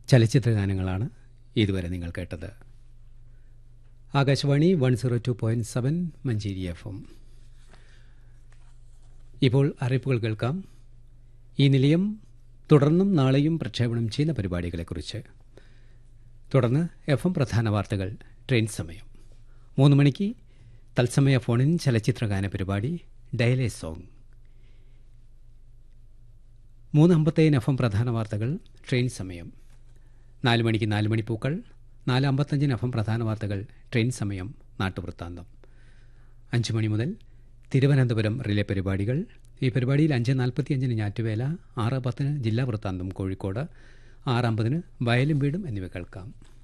ചലച്ചിത്ര ഗാനങ്ങളാണ് ഇതുവരെ നിങ്ങൾ കേട്ടത് Akashvani one zero two point seven Manjeri F M ഇപ്പോൾ അറിയിപ്പുകൾ കേൾക്കാം ഈ നിലയം തുടർന്നും നാളെയും പ്രക്ഷേപണം ചെയ്യുന്ന പരിപാടികളെക്കുറിച്ച് തുടർന്ന് എഫ് എം പ്രധാന വാർത്തകൾ ട്രെയിൻ സമയം മൂന്ന് മണിക്ക് തത്സമയ ഫോണിൻ ചലച്ചിത്രഗാന പരിപാടി ഡയലേ സോങ് മൂന്ന് അമ്പത്തേഴിന് എഫ് എം പ്രധാന വാർത്തകൾ ട്രെയിൻ സമയം നാല് മണിക്ക് നാല് മണിപ്പൂക്കൾ നാല് അമ്പത്തഞ്ചിന് എഫ് എം പ്രധാന വാർത്തകൾ ട്രെയിൻ സമയം നാട്ടുവൃത്താന്തം അഞ്ച് മണി മുതൽ തിരുവനന്തപുരം റിലേ പരിപാടികൾ ഈ പരിപാടിയിൽ അഞ്ച് നാൽപ്പത്തിയഞ്ചിന് ഞാറ്റുവേല ആറ് പത്തിന് ജില്ലാ വൃത്താന്തം കോഴിക്കോട് ആറ് അമ്പതിന് വയലും വീടും എന്നിവ കേൾക്കാം